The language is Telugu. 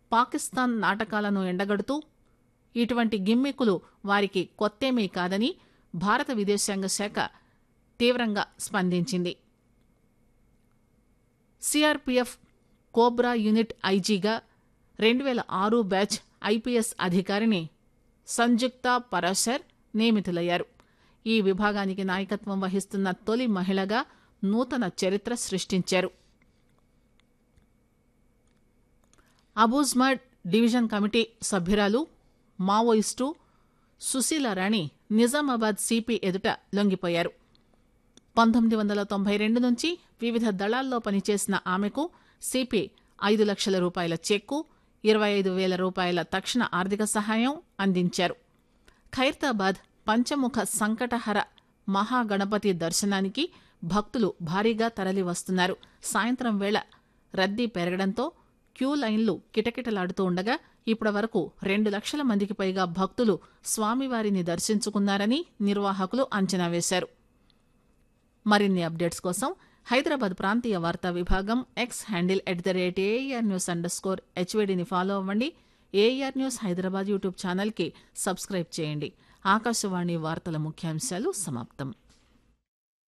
పాకిస్తాన్ నాటకాలను ఎండగడుతూ ఇటువంటి గిమ్మిక్కులు వారికి కొత్తేమీ కాదని భారత విదేశాంగ శాఖ తీవ్రంగా స్పందించింది సిఆర్పీఎఫ్ కోబ్రా యూనిట్ ఐజీగా రెండు వేల ఆరు బ్యాచ్ ఐపీఎస్ అధికారిని సంజుక్త పరాశర్ నియమితులయ్యారు ఈ విభాగానికి నాయకత్వం వహిస్తున్న తొలి మహిళగా నూతన చరిత్ర సృష్టించారు అబూజ్మడ్ డివిజన్ కమిటీ సభ్యురాలు మావోయిస్టు సుశీల రాణి నిజామాబాద్ సిపి ఎదుట లొంగిపోయారు పంతొమ్మిది వందల తొంభై రెండు నుంచి వివిధ దళాల్లో పనిచేసిన ఆమెకు సిపి ఐదు లక్షల రూపాయల చెక్కు ఇరవై ఐదు వేల రూపాయల తక్షణ ఆర్థిక సహాయం అందించారు ఖైరతాబాద్ పంచముఖ సంకటహర మహాగణపతి దర్శనానికి భక్తులు భారీగా తరలి వస్తున్నారు సాయంత్రం వేళ రద్దీ పెరగడంతో క్యూ లైన్లు కిటకిటలాడుతూ ఉండగా ఇప్పటి వరకు రెండు లక్షల మందికి పైగా భక్తులు స్వామివారిని దర్శించుకున్నారని నిర్వాహకులు అంచనా వేశారు మరిన్ని అప్డేట్స్ కోసం హైదరాబాద్ ప్రాంతీయ వార్తా విభాగం X handle at the rate AR news underscore స్కోర్ హెచ్వేడిని ఫాలో అవ్వండి ఏఆర్ న్యూస్ హైదరాబాద్ యూట్యూబ్ ఛానల్కి సబ్స్క్రైబ్ చేయండి ఆకాశవాణి వార్తల ముఖ్యాంశాలు సమాప్తం